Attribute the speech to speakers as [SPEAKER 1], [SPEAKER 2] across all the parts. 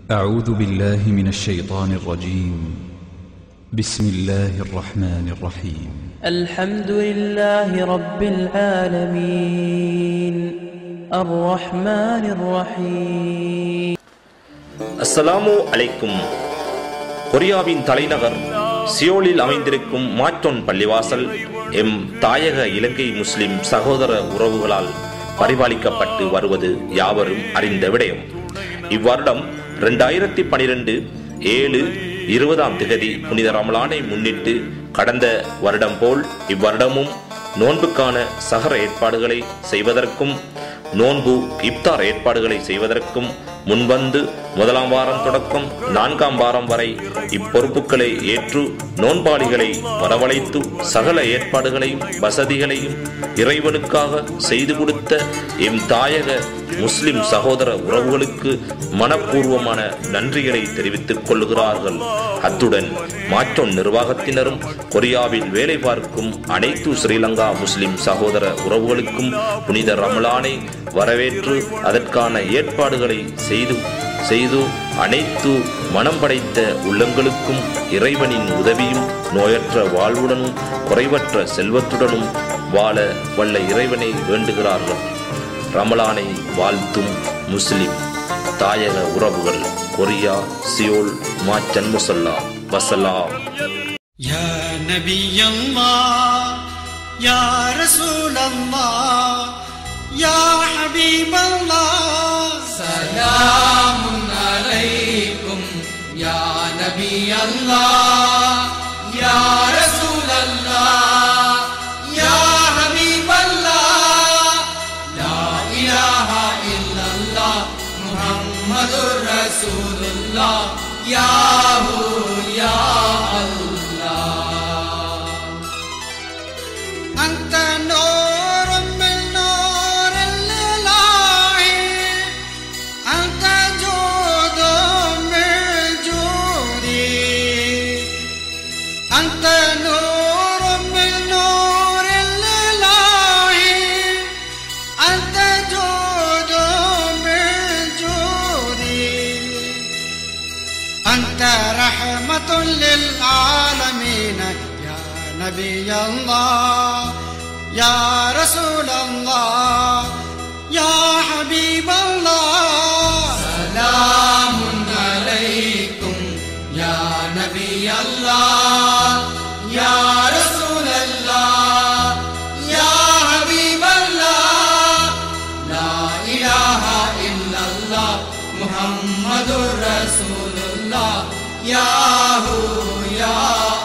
[SPEAKER 1] أعوذ بالله من الشيطان الرجيم بسم الله الرحمن الرحيم
[SPEAKER 2] الحمد لله رب العالمين الرحمن الرحيم
[SPEAKER 3] அஸ்ஸலாமு அலைக்கும் கொரியாவின் தலைநகர் சியோலில் அமைந்திருக்கும் மாற்றோன் பள்ளிவாசல் எம் தாயக இலங்கை முஸ்லிம் சகோதர உறவுகளால் பரிபாலிக்கப்பட்டு வருவது யாவரும் அறிந்த விடயம் இவ்வருடம் இரண்டாயிரத்தி பனிரெண்டு ஏழு இருபதாம் திகதி புனித ரமலானை முன்னிட்டு கடந்த வருடம் போல் இவ்வருடமும் நோன்புக்கான சகர ஏற்பாடுகளை செய்வதற்கும் நோன்பு இப்தார் ஏற்பாடுகளை செய்வதற்கும் முன்வந்து முதலாம் வாரம் தொடக்கம் நான்காம் வாரம் வரை இப்பொறுப்புகளை ஏற்று நோன்பாளிகளை வரவழைத்து சகல ஏற்பாடுகளையும் வசதிகளையும் இறைவனுக்காக செய்து கொடுத்த எம் தாயக முஸ்லிம் சகோதர உறவுகளுக்கு மனப்பூர்வமான நன்றிகளை தெரிவித்துக் கொள்கிறார்கள் அத்துடன் மாற்றோன் நிர்வாகத்தினரும் கொரியாவில் வேலை பார்க்கும் அனைத்து ஸ்ரீலங்கா முஸ்லிம் சகோதர உறவுகளுக்கும் புனித ரமலானை வரவேற்று அதற்கான ஏற்பாடுகளை செய்து செய்து அனைத்து மனம் படைத்த உள்ளங்களுக்கும் இறைவனின் உதவியும் நோயற்ற வாழ்வுடனும் குறைவற்ற செல்வத்துடனும் வாழ வல்ல இறைவனை வேண்டுகிறார்கள் ரமலானை வாழ்த்தும் முஸ்லிம் தாயக உறவுகள் கொரியா சியோல் மாச்சன் முசல்லா வசலாம்
[SPEAKER 4] يا نبي الله يا رسول الله يا حبيب الله
[SPEAKER 5] سلام عليكم يا نبي الله يا رسول الله يا حبيب الله لا إله إلا الله محمد رسول الله يا هو يا الله
[SPEAKER 4] أنت نور من نور الله أنت جود من جودي أنت نور من نور الله أنت جود من جودي أنت رحمة للعالمين يا نبي الله يا رسول الله يا حبيب الله
[SPEAKER 5] سلام عليكم يا نبي الله يا رسول الله يا حبيب الله لا إله إلا الله محمد رسول الله يا هو يا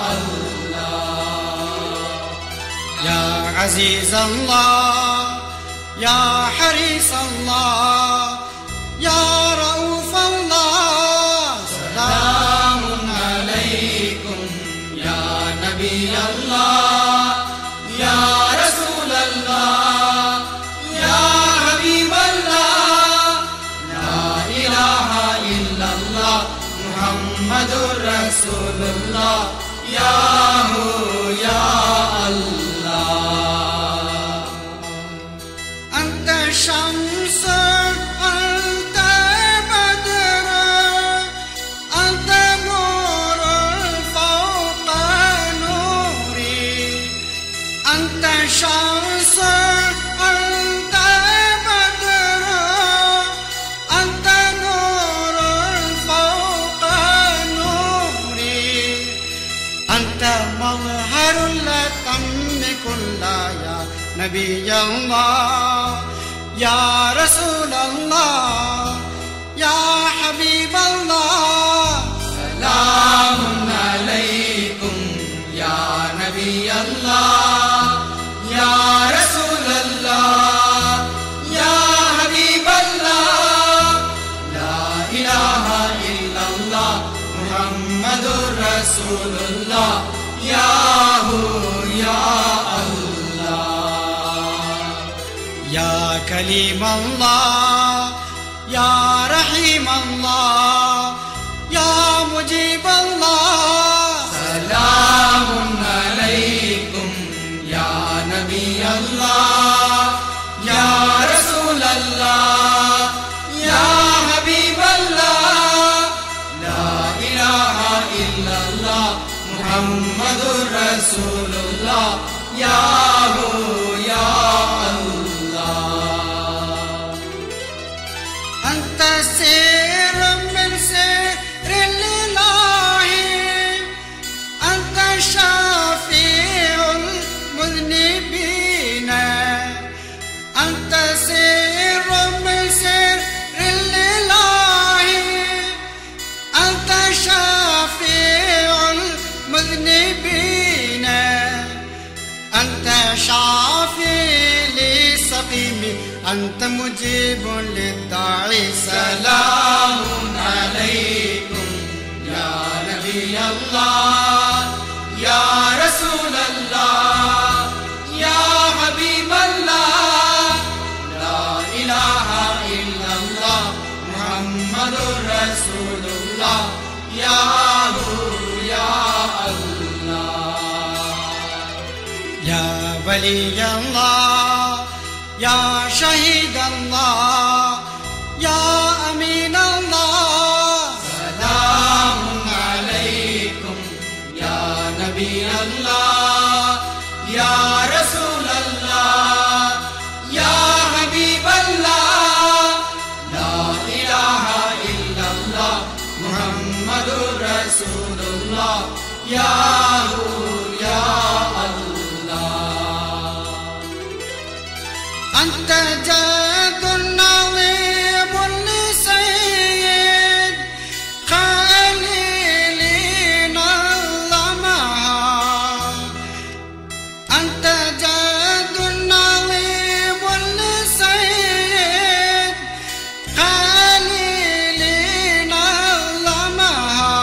[SPEAKER 5] الله
[SPEAKER 4] يا عزيز الله يا حريص الله يا رؤوف الله سلام
[SPEAKER 5] سلام عليكم يا نبي الله يا رسول الله يا حبيب الله لا إله إلا الله محمد رسول الله يا هو يا الله
[SPEAKER 4] أنت شمس أنت بدر أنت نور فوق نوري أنت شمس أنت بدر أنت نور فوق نوري أنت مظهر لتم كل يا نبي الله يا رسول الله يا حبيب الله
[SPEAKER 5] سلام عليكم يا نبي الله يا رسول الله يا حبيب الله لا إله إلا الله محمد رسول الله يا هو يا الله
[SPEAKER 4] يا كليم الله يا رحيم الله يا مجيب الله
[SPEAKER 5] سلام عليكم يا نبي الله يا رسول الله يا حبيب الله முஹம்மது ரசூலுல்லாஹ் யா ஹூ யா
[SPEAKER 4] أنت سير من سير الله أنت شفيع المذنبين أنت سير من سير الله أنت شفيع المذنبين أنت شافي لسقيم أنت مجيب للداعي سلام
[SPEAKER 5] سلام عليكم يا نبي الله يا رسول الله يا حبيب الله لا إله إلا الله محمد رسول الله يا هو يا الله
[SPEAKER 4] يا ولي الله يا شهيد الله يا أمين الله
[SPEAKER 5] سلام عليكم يا نبي الله يا رسول الله يا حبيب الله لا إله إلا الله محمد رسول الله يا هو يا الله
[SPEAKER 4] أنت جاد عظيم لسيد خليل نظمها أنت جاد عظيم لسيد خليل نظمها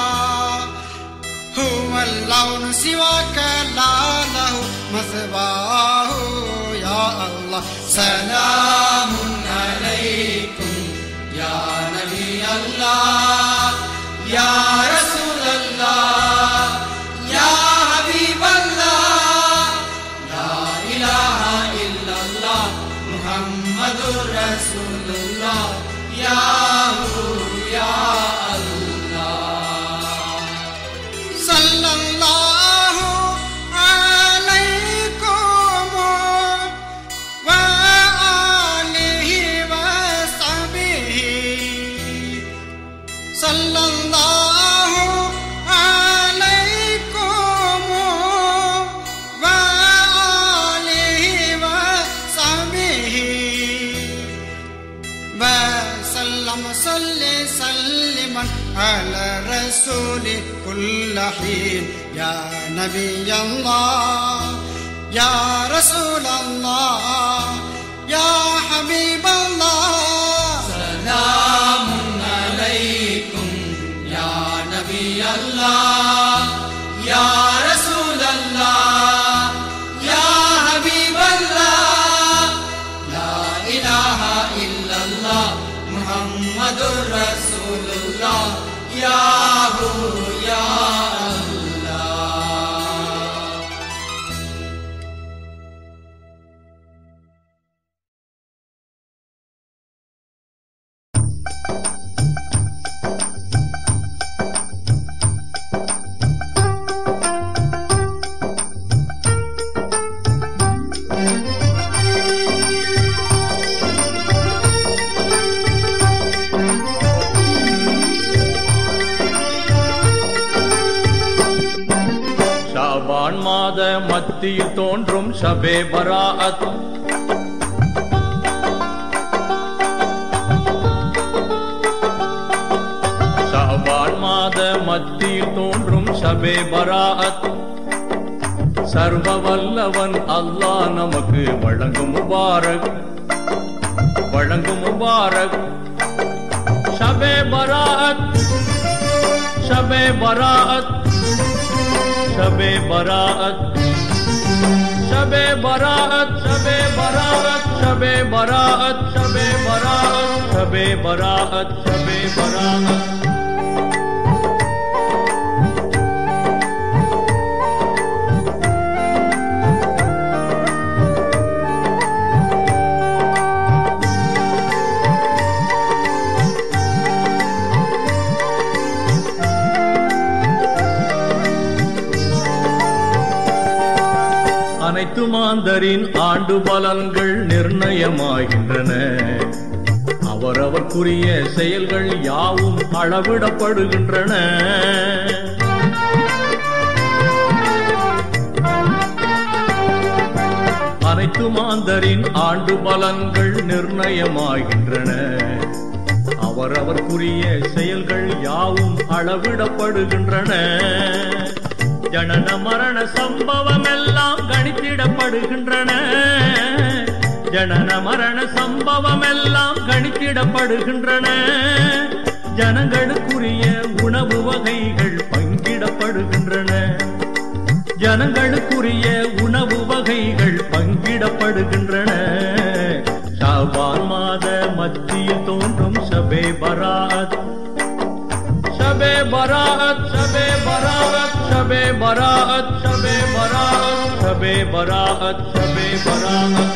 [SPEAKER 4] هو اللون سواك لا له مثواه يا الله
[SPEAKER 5] سلام عليكم يا نبي الله يا رسول الله يا حبيب الله لا إله إلا الله محمد رسول الله يا هو يا الله
[SPEAKER 4] صلى الله عليكم وآله وصحبه صلى الله عليكم وآله وصحبه وسلم صل سلما على رسول كل حين يا نبي الله يا رسول الله يا حبيب الله
[SPEAKER 5] سلام عليكم يا نبي الله يا رسول الله يا حبيب الله لا إله إلا الله محمد رسول الله يا هو يا الله
[SPEAKER 6] ஷாபான் மாத மத்தியில் தோன்றும் ஷபே பராஅத் ஷாபான் மாத மத்தியில் தோன்றும் ஷபே பராஅத் சர்வ வல்லவன் அல்லாஹ் நமக்கு வழங்கும் முபாரக் வழங்கும் முபாரக் ஷபே பராஅத் ஷபே பராஅத் शबे बरात शबे बरात शबे बरात शबे बरात शबे बरात शबे बरात शबे बरात அனைத்து மாந்தரின் ஆண்டு பலன்கள் நிர்ணயமாகின்றன அவரவர்க்குரிய செயல்கள் யாவும் அளவிடப்படுகின்றன அனைத்து மாந்தரின் ஆண்டு பலன்கள் நிர்ணயமாகின்றன அவரவர்க்குரிய செயல்கள் யாவும் அளவிடப்படுகின்றன ஜனன மரண சம்பவம் எல்லாம் கணித்திடப்படுகின்றன ஜனன மரண சம்பவம் எல்லாம் கணித்திடப்படுகின்றன ஜனங்களுக்குரிய உணவு வகைகள் பங்கிடப்படுகின்றன ஜனங்களுக்குரிய உணவு வகைகள் பங்கிடப்படுகின்றன ஷாபான் மாத மத்தியில் தோன்றும் ஷபே பராத் ஷபே பராத் ஷபே பராத் ஷபே பராத் ஷபே பராத் ஷபே பராத் ஷபே பராத்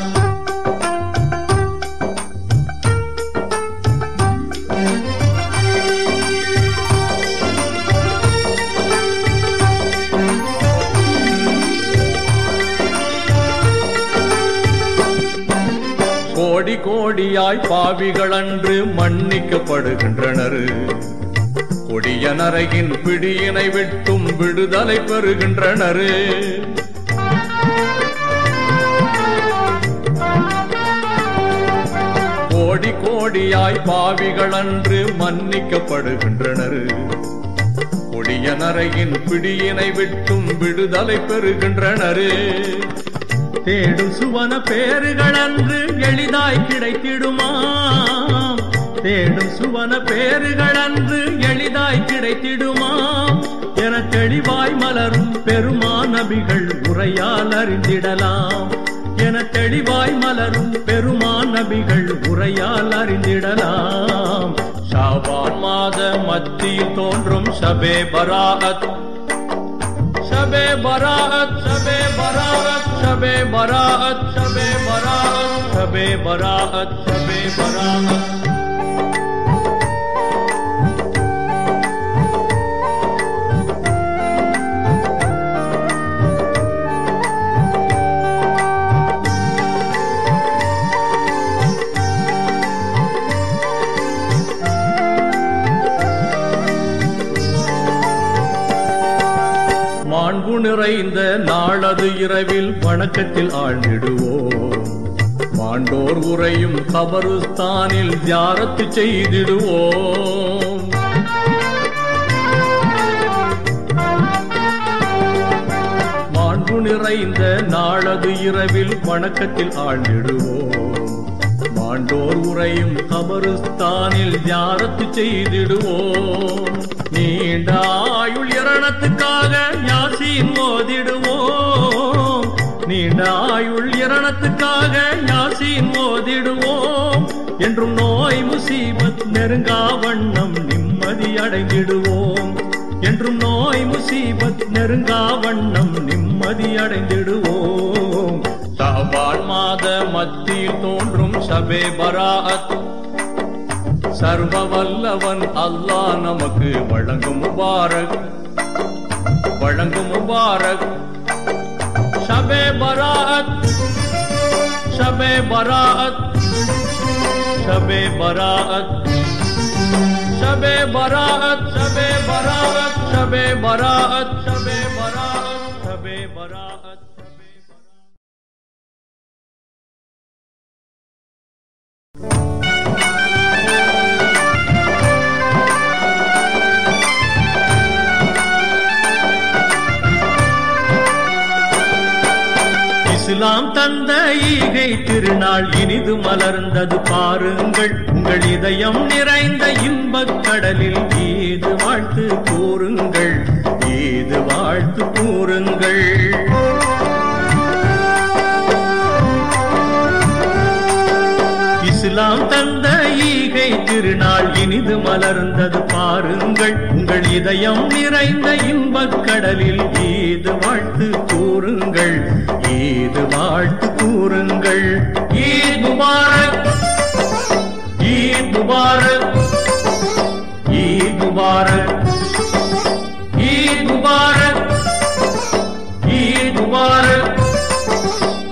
[SPEAKER 6] கோடி கோடியாய் பாவிகள் அன்று மன்னிக்கப்படுகின்றனர் கொடிய நரகின் பிடியினை விட்டும் விடுதலை பெறுகின்றனர் கோடி கோடியாய் பாவிகள் அன்று மன்னிக்கப்படுகின்றனர் கொடிய நரகின் பிடியினை விட்டும் விடுதலை பெறுகின்றனர் தேடும் சுவன பேறுகள் அன்று எளிதாய் கிடைத்திடுமாம் தேடும் சுவன பேறுகள் அன்று எளிதாய் கிடைத்திடுமாம் என தெளிவாய் மலரும் பெருமா நபிகள் உரையால் அறிந்திடலாம் என தெளிவாய் மலரும் பெருமா நபிகள் உரையால் அறிந்திடலாம் ஷாபான் மாத மத்தியில் தோன்றும் ஷபே பராத் ஷபே பராத் ஷபே பராத் ஷபே பராத் ஷபே பராத் ஷபே பராத் ஷபே பராத் மாண்பு நிறைந்த நாளது இரவில் வணக்கத்தில் ஆழ்ந்திடுவோம் மாண்டோர் உரையும் கபருஸ்தானில் தியாரத்து செய்திடுவோம் மாண்பு நிறைந்த நாளது இரவில் வணக்கத்தில் ஆழ்ந்திடுவோம் மாண்டோர் உரையும் கபருஸ்தானில் தியாரத்து செய்திடுவோம் நீண்ட ஆயுள் இரணத்துக்காக யாசின் மோதிடுவோம் நீண்ட ஆயுள் இரணத்துக்காக யாசின் மோதிடுவோம் என்றும் நோய் முசீபத் நெருங்கா வண்ணம் நிம்மதி அடைந்திடுவோம் என்றும் நோய் முசீபத் நெருங்கா வண்ணம் நிம்மதி அடைந்திடுவோம் ஷாபான் மாத மத்தியில் தோன்றும் ஷபே பராத் சர்வ வல்லவன் அல்லாஹ் நமக்கு வழங்கும் முபாரக் வழங்கும் முபாரக் ஷபே பராத் ஷபே பராத் ஷபே பராத் ஷபே பராத் ஷபே பராத் ஷபே பராத் ஷபே பராத் ஷபே பராத் ஷபே பராத் இஸ்லாம் தந்த ஈகை திருநாள் இனிது மலர்ந்தது பாருங்கள் உங்கள் இதயம் நிறைந்த இன்பக் கடலில் ஈது வாழ்த்து கூறுங்கள் ஈது வாழ்த்து கூறுங்கள் இஸ்லாம் தந்த ஈகை திருநாள் இனிது மலர்ந்தது பாருங்கள் உங்கள் இதயம் நிறைந்த இன்பக் கடலில் ஈது வாழ்த்து கூறுங்கள் ஈது வாழ்த்து கூறுங்கள் ஈத் முபாரக் ஈத் முபாரக் ஈத் முபாரக் ஈத் முபாரக் ஈத் முபாரக்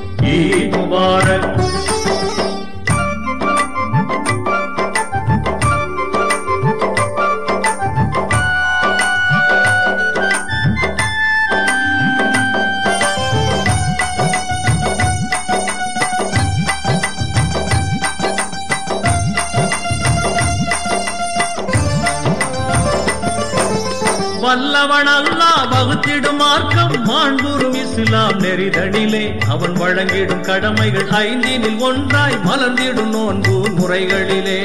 [SPEAKER 6] வல்லவன் அல்லாஹ் வகுத்திடும் மார்க்கம் மாண்புறும் இஸ்லாம் நெறிதனிலே அவன் வழங்கிடும் கடமைகள் ஐந்தினில் ஒன்றாய் மலர்ந்திடும் நோன்பு முறைகளிலே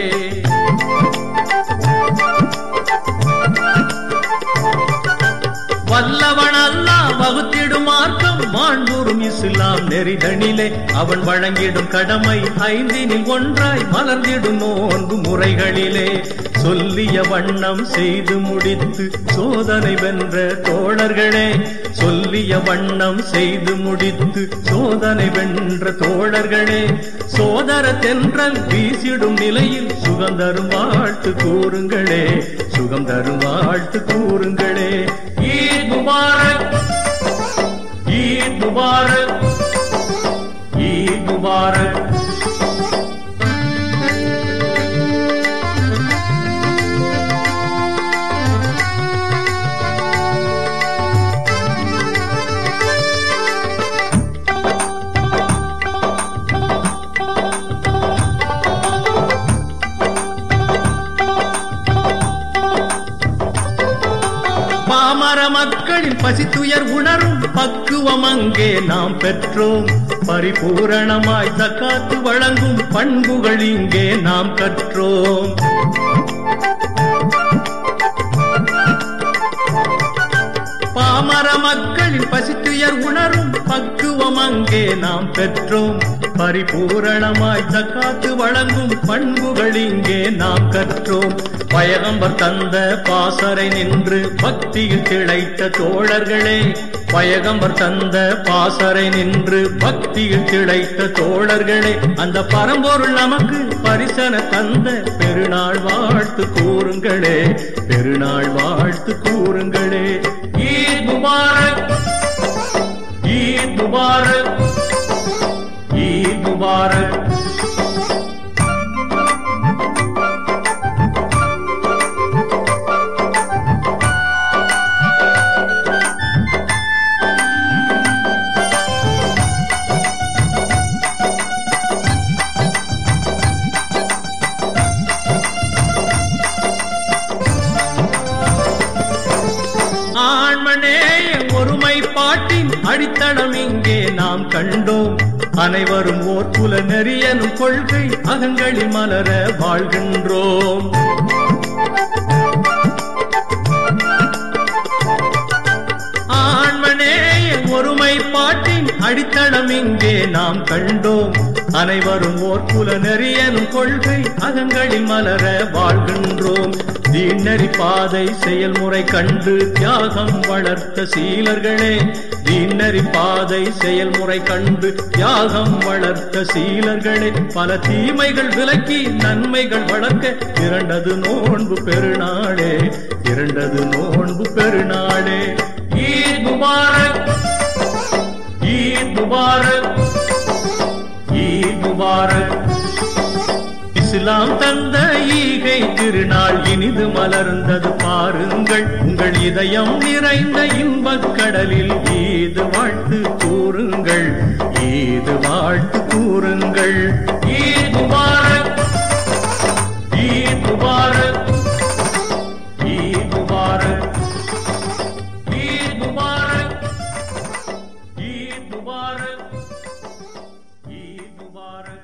[SPEAKER 6] வல்லவன் அல்லாஹ் வகுத்திடும் மார்க்கம் மாண்புறும் இஸ்லாம் நெறிதனிலே அவன் வழங்கிடும் கடமை ஐந்தினில் ஒன்றாய் மலர்ந்திடும் நோன்பு முறைகளிலே சொல்லிய வண்ணம் செய்து முடித்து சோதனை வென்ற தோழர்களே சொல்லிய வண்ணம் செய்து முடித்து சோதனை வென்ற தோழர்களே சோதர தென்றல் வீசிடும் நிலையில் சுகம் தரும் வாழ்த்து கூறுங்களே சுகம் தரும் வாழ்த்து கூறுங்களே ஈத் முபாரக் ஈத் முபாரக் ஈத் முபாரக் பாமர மக்களின் பசித்துயர் உணரும் பக்குவம் அங்கே நாம் பெற்றோம் பரிபூரணமாய் தக்காத்து வழங்கும் பண்புகள் இங்கே நாம் கற்றோம் பாமர மக்களின் பசித்துயர் உணரும் பக்குவம் அங்கே நாம் பெற்றோம் பரிபூரணமாய் தக்காத்து வழங்கும் பண்புகள் இங்கே நாம் கற்றோம் பயகம்பர் தந்த பாசறை நின்று பக்தியில் திளைத்த தோழர்களே பயகம்பர் தந்த பாசறை நின்று பக்தியில் திளைத்த தோழர்களே அந்த பரம்பொருள் நமக்கு பரிசன தந்த பெருநாள் வாழ்த்து கூறுங்களே பெருநாள் வாழ்த்து கூறுங்களே ஈத் முபாரக் ஈத் முபாரக் ஈத் முபாரக் ஆண்மனேய ஒருமை பாட்டின் அடித்தளம் இங்கே நாம் கண்டோம் அனைவரும் ஓர் குல நெறியனும் கொள்கை அகங்களில் மலர வாழ்கின்றோம் ஆண்மனேய ஒருமை பாட்டின் அடித்தளம் இங்கே நாம் கண்டோம் அனைவரும் ஓர் குல நெறியனும் கொள்கை அகங்களில் மலர வாழ்கின்றோம் தீநெறி பாதை செயல்முறை கண்டு தியாகம் வளர்த்த சீலர்களே தீநெறி பாதை செயல்முறை கண்டு தியாகம் வளர்த்த சீலர்களே பல தீமைகள் விலக்கி நன்மைகள் வளர்க்க இரண்டது நோன்பு பெருநாளே இரண்டது நோன்பு பெருநாளே ஈத் முபாரக் ஈத் முபாரக் ஈத் முபாரக் இஸ்லாம் தந்த ஈகை திருநாள் இனிது மலர்ந்தது பாருங்கள் உங்கள் இதயம் நிறைந்த இன்பக் கடலில் ஈது வாழ்த்து கூறுங்கள் ஈது வாழ்த்து கூறுங்கள் ஈத் முபாரக் ஈத் முபாரக் ஈத் முபாரக் ஈத் முபாரக் ஈத் முபாரக் ஈத் முபாரக்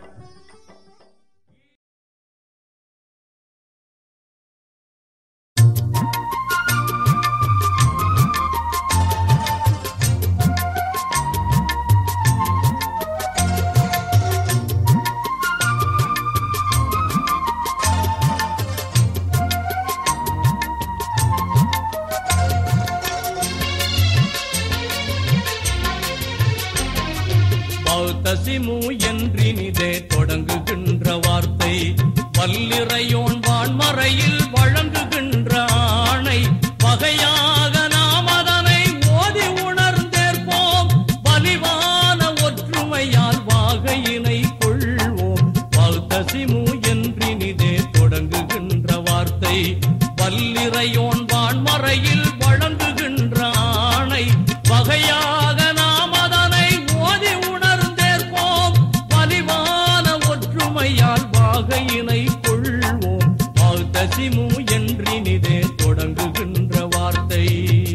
[SPEAKER 6] பௌத்தசிமு என்றினிதே தொடங்குகின்ற வார்த்தை வல்லிறையோன் வான்மறையில் வழங்குகின்ற ஆணை வகையாக நாம் அதனை ஓதி உணர்ந்தேற்போம் வலிவான ஒற்றுமையால் வாகையினை கொள்வோம் பௌத்தசிமு என்றினிதே தொடங்குகின்ற வார்த்தை வல்லிறையோன் வான்மறையில் வழங்குகின்ற ஆணை வகையாக நாம் அதனை ஓதி உணர்ந்தேற்போம் வலிவான ஒற்றுமையால் வாகையினை கொள்வோம் வாழ்த்தசிமு என் என்றினிதே தொடங்குகின்ற வார்த்தை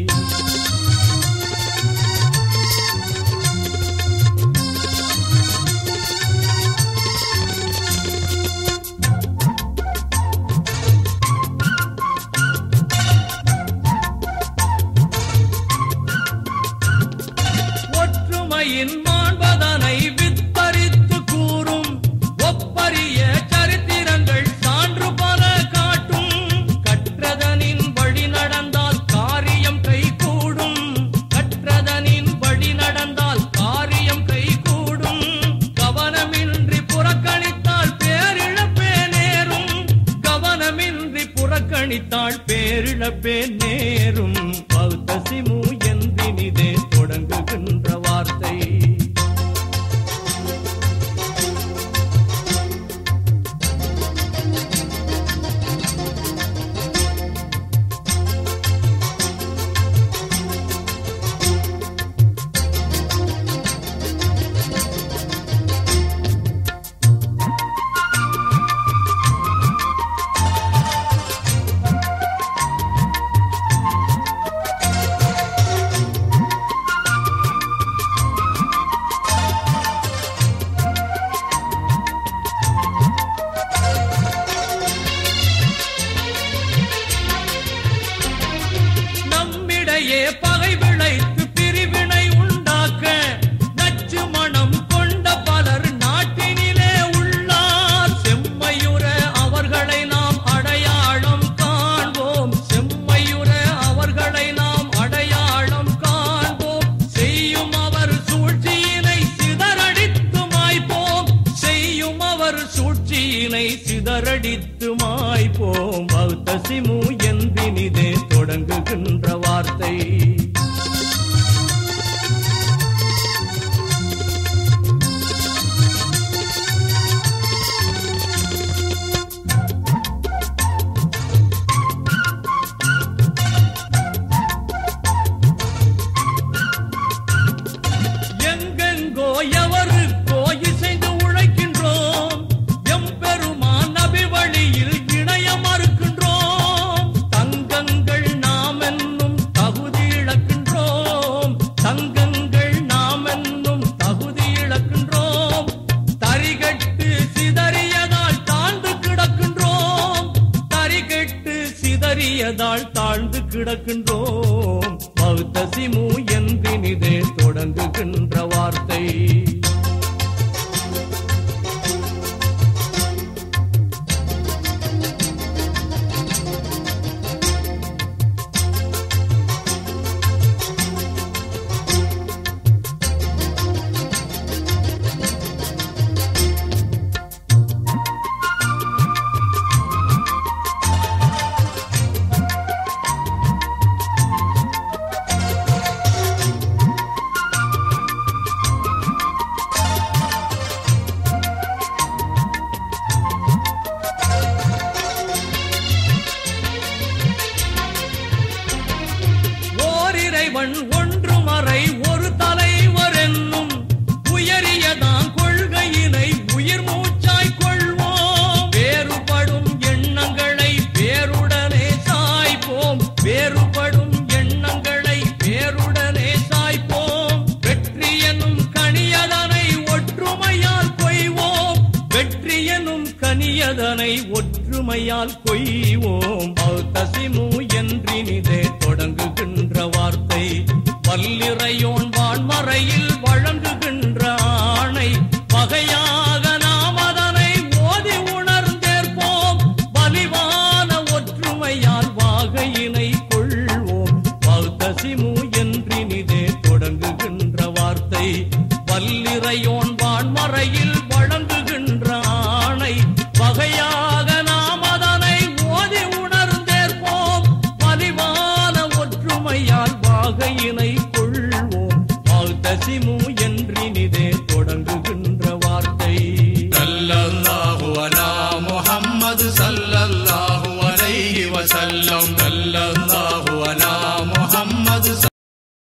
[SPEAKER 6] ஒற்றுமையின் மாண்பதனை வித்தரித்து கூறும் ஒப்பரிய சரித்திரங்கள் சான்று பல காட்டும் கற்றதனின் வழி நடந்தால் காரியம் கைகூடும் கற்றதனின் வழி நடந்தால் காரியம் கைகூடும் கவனமின்றி புறக்கணித்தால் பேரிழப்பே நேரும் கவனமின்றி புறக்கணித்தால் பேரிழப்பே நேரும் பௌத்தசிமு என்றினிதே தொடங்குகின்ற வார்த்தை நம்மிடையே பகை விளைத்து பிரிவினை உண்டாக்க நச்சு மனம் கொண்ட பலர் நாட்டினிலே உள்ளார் செம்மையுற அவர்களை நாம் அடையாளம் காண்போம் செம்மையுற அவர்களை நாம் அடையாளம் காண்போம் செய்யும் அவர் சூழ்ச்சியினை சிதறடித்து மாய்ப்போம் செய்யும் அவர் சூழ்ச்சியினை சிதறடித்து மாய்ப்போம் பௌத்த சிமு என்றினிதே தொடங்குகின்ற வார்த்தை எங்கெங்கோ எவருக்கோ இசைந்து உழைக்கின்றோம் எம்பெருமான் நபி வழியில் இணைய மறுக்கின்றோம் தங்கங்கள் நாம் என்னும் தகுதி இழக்கின்றோம் தங்கங்கள் நாம் என்னும் தகுதி இழக்கின்றோம் தரிகட்டு சிதறியதால் தாழ்ந்து கிடக்கின்றோம் தரிகட்டு சிதறியதால் தாழ்ந்து கிடக்கின்றோம் பௌத்த சிமு என்றினிதே தொடங்குகின்ற வார்த்தை ஓரிறைவன் ஒன்று மறை ஒரு தலைவர் என்னும் உயரியதாம் கொள்கையினை உயிர் மூச்சாய் கொள்வோம் வேறுபடும் எண்ணங்களை வேருடனே சாய்ப்போம் வேறுபடும் எண்ணங்களை வேருடனே சாய்ப்போம் வெற்றி எனும் கனியதனை ஒற்றுமையால் கொய்வோம் வெற்றி எனும் கனியதனை ஒற்றுமையால் கொய்வோம் பௌத்தசிமு என்றினிதே தொடங்குகின்ற வார்த்தை வல்லிறையோன் வான்மறையில் வழங்குகின்ற ஆணை வகையாக நாம் அதனை ஓதி உணர்ந்தேற்போம் வலிவான ஒற்றுமையால் வாகையினை